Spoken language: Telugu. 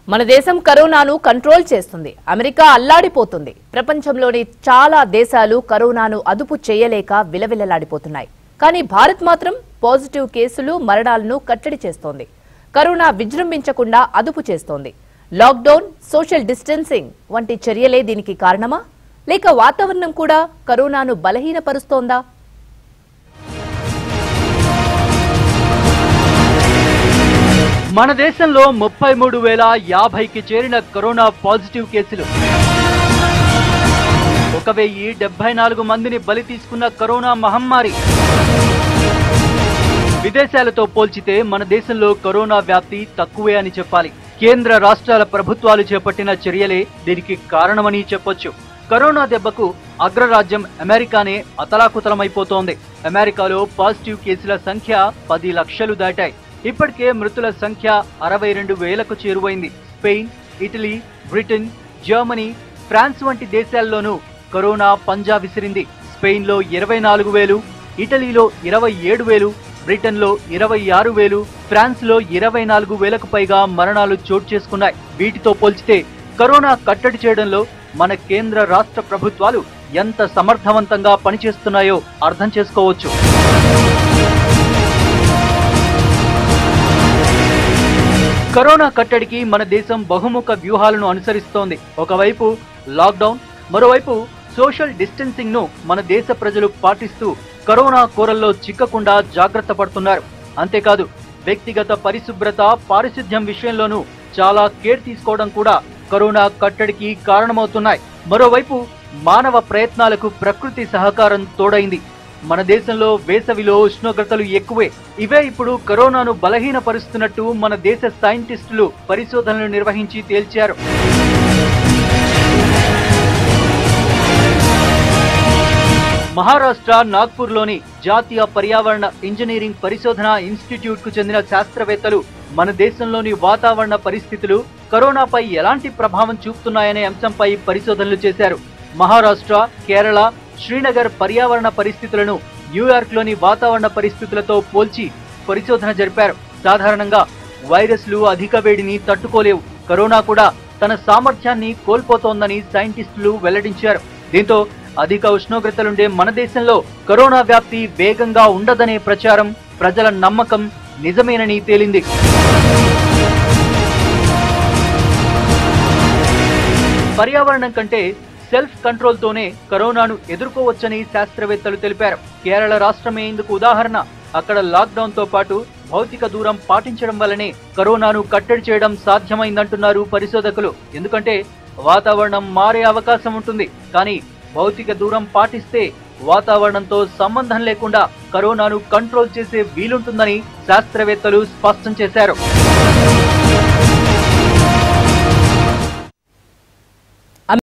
మన దేశం కరోనాను కంట్రోల్ చేస్తుంది అమెరికా అల్లాడిపోతుంది ప్రపంచంలోని చాలా దేశాలు కరోనాను అదుపు చేయలేక విలవిలలాడిపోతున్నాయి కానీ భారత్ మాత్రం పాజిటివ్ కేసులు మరణాలను కట్టడి చేస్తోంది కరోనా విజృంభించకుండా అదుపు చేస్తోంది లాక్డౌన్ సోషల్ డిస్టెన్సింగ్ వంటి చర్యలే దీనికి కారణమా లేక వాతావరణం కూడా కరోనాను బలహీనపరుస్తోందా మన దేశంలో ముప్పై మూడు వేల యాభైకి చేరిన కరోనా పాజిటివ్ కేసులు ఒక వెయ్యి డెబ్బై నాలుగు మందిని బలి తీసుకున్న కరోనా మహమ్మారి విదేశాలతో పోల్చితే మన దేశంలో కరోనా వ్యాప్తి తక్కువే అని చెప్పాలి కేంద్ర రాష్ట్రాల ప్రభుత్వాలు చేపట్టిన చర్యలే దీనికి కారణమని చెప్పొచ్చు కరోనా దెబ్బకు అగ్రరాజ్యం అమెరికానే అతలాకుతలమైపోతోంది అమెరికాలో పాజిటివ్ కేసుల సంఖ్య పది లక్షలు దాటాయి ఇప్పటికే మృతుల సంఖ్య అరవై రెండు వేలకు చేరువైంది Spain Italy Britain Germany France వంటి దేశాల్లోనూ కరోనా పంజా విసిరింది స్పెయిన్లో ఇరవై నాలుగు వేలు ఇటలీలో ఇరవై ఏడు వేలు బ్రిటన్లో ఇరవై ఆరు వేలు ఫ్రాన్స్లో ఇరవై నాలుగు వేలకు పైగా మరణాలు చోటు చేసుకున్నాయి వీటితో పోల్చితే కరోనా కట్టడి చేయడంలో మన కేంద్ర రాష్ట్ర ప్రభుత్వాలు ఎంత సమర్థవంతంగా పనిచేస్తున్నాయో అర్థం చేసుకోవచ్చు కరోనా కట్టడికి మన దేశం బహుముఖ వ్యూహాలను అనుసరిస్తోంది ఒకవైపు లాక్డౌన్ మరోవైపు సోషల్ డిస్టెన్సింగ్ ను మన దేశ ప్రజలు పాటిస్తూ కరోనా కూరల్లో చిక్కకుండా జాగ్రత్త పడుతున్నారు అంతేకాదు వ్యక్తిగత పరిశుభ్రత పారిశుద్ధ్యం విషయంలోనూ చాలా కేర్ తీసుకోవడం కూడా కరోనా కట్టడికి కారణమవుతున్నాయి మరోవైపు మానవ ప్రయత్నాలకు ప్రకృతి సహకారం తోడైంది మన దేశంలో వేసవిలో ఉష్ణోగ్రతలు ఎక్కువే ఇవే ఇప్పుడు కరోనాను బలహీనపరుస్తున్నట్టు మన దేశ సైంటిస్టులు పరిశోధనలు నిర్వహించి తేల్చారు మహారాష్ట్ర నాగ్పూర్లోని జాతీయ పర్యావరణ ఇంజనీరింగ్ పరిశోధన ఇన్స్టిట్యూట్ కు చెందిన శాస్త్రవేత్తలు మన దేశంలోని వాతావరణ పరిస్థితులు కరోనాపై ఎలాంటి ప్రభావం చూపుతున్నాయనే అంశంపై పరిశోధనలు చేశారు మహారాష్ట్ర కేరళ శ్రీనగర్ పర్యావరణ పరిస్థితులను న్యూయార్క్ లోని వాతావరణ పరిస్థితులతో పోల్చి పరిశోధన జరిపారు సాధారణంగా వైరస్లు అధిక వేడిని తట్టుకోలేవు కరోనా కూడా తన సామర్థ్యాన్ని కోల్పోతోందని సైంటిస్టులు వెల్లడించారు దీంతో అధిక ఉష్ణోగ్రతలుండే మన దేశంలో కరోనా వ్యాప్తి వేగంగా ఉండదనే ప్రచారం ప్రజల నమ్మకం నిజమేనని తేలింది పర్యావరణం కంటే సెల్ఫ్ కంట్రోల్ తోనే కరోనాను ఎదుర్కోవచ్చని శాస్త్రవేత్తలు తెలిపారు కేరళ రాష్ట్రమే ఇందుకు ఉదాహరణ అక్కడ లాక్డౌన్ తో పాటు భౌతిక దూరం పాటించడం వల్లనే కరోనాను కట్టడి చేయడం సాధ్యమైందంటున్నారు పరిశోధకులు ఎందుకంటే వాతావరణం మారే అవకాశం ఉంటుంది కానీ భౌతిక దూరం పాటిస్తే వాతావరణంతో సంబంధం లేకుండా కరోనాను కంట్రోల్ చేసే వీలుంటుందని శాస్త్రవేత్తలు స్పష్టం చేశారు